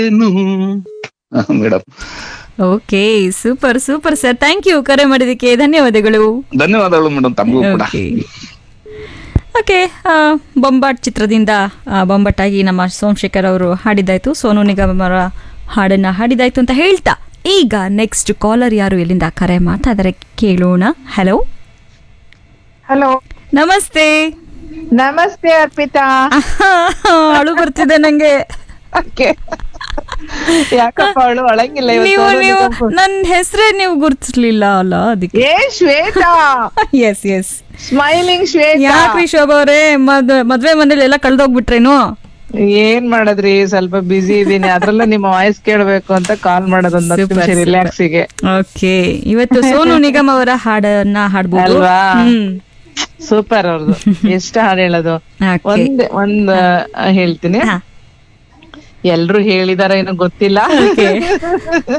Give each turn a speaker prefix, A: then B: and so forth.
A: Madam
B: okay super super sir thank you ಕರೆ ಮಾಡಿದಕ್ಕೆ ಧನ್ಯವಾದಗಳು
A: ಧನ್ಯವಾದಗಳು ಮೇಡಮ್ ತಮಗೂ ಕೂಡ
B: ಓಕೆ ಓಕೆ ಆ, ಬೊಂಬಾಟ್ ಚಿತ್ರದಿಂದ ಆ, ಬೊಂಬಾಟಾಗಿ ನಮ್ಮ ಸೋಮಶೇಖರ್ ಅವರು ಹಾಡಿದಾಯ್ತು ಸೋನು ನಿಗಮ್ ಅವರ ಹಾಡನ್ನ ಹಾಡಿದಾಯ್ತು ಅಂತ ಹೇಳ್ತಾ ಈಗ ನೆಕ್ಸ್ಟ್ ಕಾಲರ್ ಯಾರು ಎಲ್ಲಿಂದ ಕರೆ ಮಾಡ್ತಾ ಇದಾರೆ ಕೇಳೋಣ ಹಲೋ
C: ಹಲೋ
B: ನಮಸ್ತೆ
C: ನಮಸ್ತೆ ಅರ್ಪಿತಾ
B: ಅಳು ಬರ್ತಿದೆ ನಂಗೆ
C: Okay. ಯಾಕಪ್ಪ ಅವಳು ಒಳಗಿಲ್ಲ ಇವತ್ತು
B: ನೀವು
C: ಅವಳು
B: ನೀವು
C: ನಿಜಕ್ಕೂ.
B: ನನ್ನ ಹೆಸರೇ ನೀವು ಗುರ್ತಿಸ್ಲಿಲ್ಲ ಅಲ್ಲ ಅದಕ್ಕೆ
C: ಏ Shweta
B: yes yes
C: smiling Shweta
B: ಯಾಕ್ರಿ ಶೋಭಾ ಅವರೇ ಮದ್ವೆ ಮನೇಲಿ ಎಲ್ಲ ಕಳ್ದೋಗ್ಬಿಟ್ರೇನು
C: ಏನ್ ಮಾಡದ್ರಿ ಸ್ವಲ್ಪ ಬಿಸಿ ಇದೀನಿ ಅದ್ರಲ್ಲೂ ನಿಮ್ಮ ವಾಯ್ಸ್ ಕೇಳ್ಬೇಕು ಅಂತ ಕಾಲ್ ಮಾಡೋದು ಒಂದು ಹತ್ತು
B: Super,
C: ನಿಮಿಷ
B: super.
C: ರಿಲ್ಯಾಕ್ಸಿಗೆ
B: ಓಕೆ ಇವತ್ತು ಸೋನು ನಿಗಮ್ ಅವರ ಹಾಡನ್ನ ಹಾಡ್ಬೋದು
C: ಅಲ್ವಾ?
B: ಹ್ಮ್
C: ಸೂಪರ್ ಅವ್ರದ್ದು ಎಷ್ಟ ಹಾಡು ಹೇಳೋದು
B: Okay.
C: ಒಂದ್ ಒಂದ್ ಆ, ಹೇಳ್ತೀನಿ
B: ಹಾ.
C: ಎಲ್ರು ಹೇಳಿದಾರ ಏನೋ ಗೊತ್ತಿಲ್ಲ
B: Okay.